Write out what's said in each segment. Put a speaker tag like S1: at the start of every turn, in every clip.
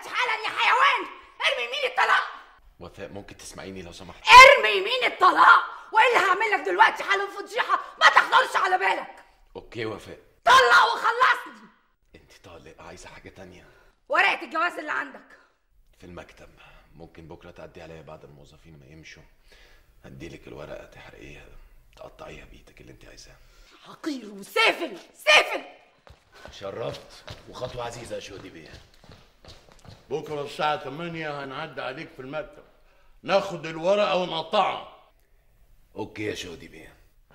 S1: دلوقتي حالا يا حيوان ارمي يمين الطلاق
S2: وفاء ممكن تسمعيني لو سمحت
S1: ارمي يمين الطلاق والا هعمل لك دلوقتي حاله فضيحه ما تخطرش على بالك
S2: اوكي وفاء
S1: طلق وخلصني
S2: انت طالق عايزه حاجه تانية
S1: ورقه الجواز اللي عندك
S2: في المكتب ممكن بكره تعدي عليا بعد الموظفين ما يمشوا هديلك الورقه تحرقيها تقطعيها بايدك اللي انت عايزاه
S1: حقير وسافل سافل
S2: شرفت وخطوه عزيزه يا شودي بيها
S3: بكره الساعة 8 هنعدي عليك في المكتب ناخد الورقة ونقطعها
S2: اوكي يا شودي بيها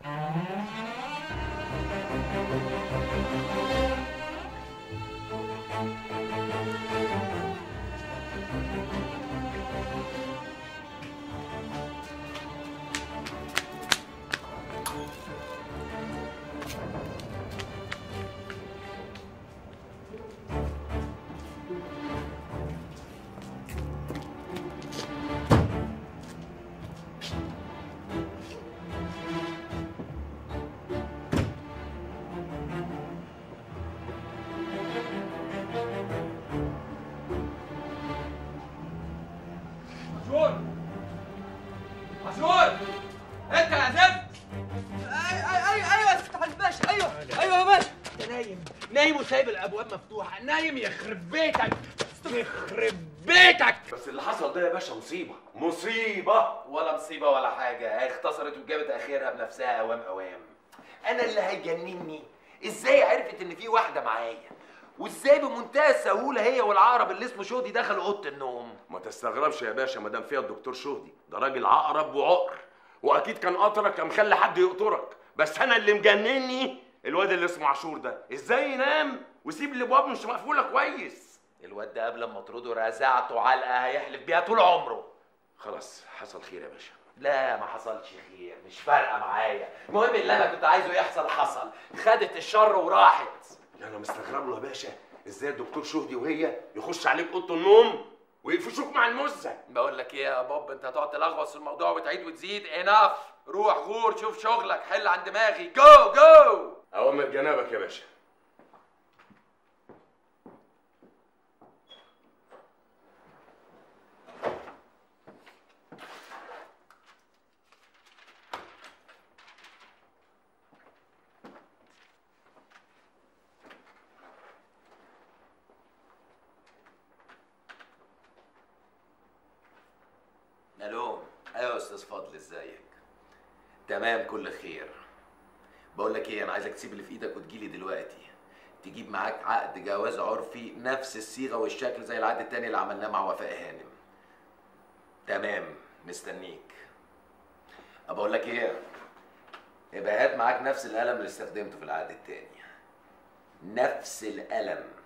S4: مسرور مسرور انت يا زفت
S5: ايوه ايوه يا فتح الباشا ايوه ايوه يا باشا
S4: انت نايم نايم وسايب الابواب مفتوحه نايم يخرب بيتك يخرب بيتك
S6: بس اللي حصل ده يا باشا مصيبة مصيبة
S7: ولا مصيبة ولا حاجة اختصرت وجابت آخرها بنفسها أوام أوام أنا اللي هيجنني إزاي عرفت إن في واحدة معايا وإزاي بمنتهى السهولة هي والعقرب اللي اسمه شودي دخلوا أوضة النوم
S6: ما تستغربش يا باشا ما دام فيها الدكتور شهدي ده راجل عقرب وعقر واكيد كان قطرك كان مخلي حد يقطرك بس انا اللي مجنني الواد اللي اسمه عاشور ده ازاي ينام ويسيب الابواب مش مقفوله كويس
S7: الواد ده قبل ما اطرده رزعته علقة هيحلف بيها طول عمره
S6: خلاص حصل خير يا باشا
S7: لا ما حصلش خير مش فارقة معايا المهم اللي أنا كنت عايزه يحصل حصل خدت الشر وراحت
S6: انا مستغرب له يا باشا ازاي الدكتور شهدي وهي يخش عليك اوضه النوم ويقفشوك مع المزه
S7: بقول لك ايه يا بوب انت هتقعد تلغوص في الموضوع وتعيد وتزيد اناف روح غور شوف شغلك حل عن دماغي جو جو
S6: اوامر جنابك يا باشا
S7: الو ايوه يا استاذ فضل ازيك تمام كل خير بقول لك ايه انا عايزك تسيب اللي في ايدك وتجيلي دلوقتي تجيب معاك عقد جواز عرفي نفس الصيغه والشكل زي العقد التاني اللي عملناه مع وفاء هانم تمام مستنيك بقول لك ايه يبقى هات معاك نفس القلم اللي استخدمته في العقد التاني نفس القلم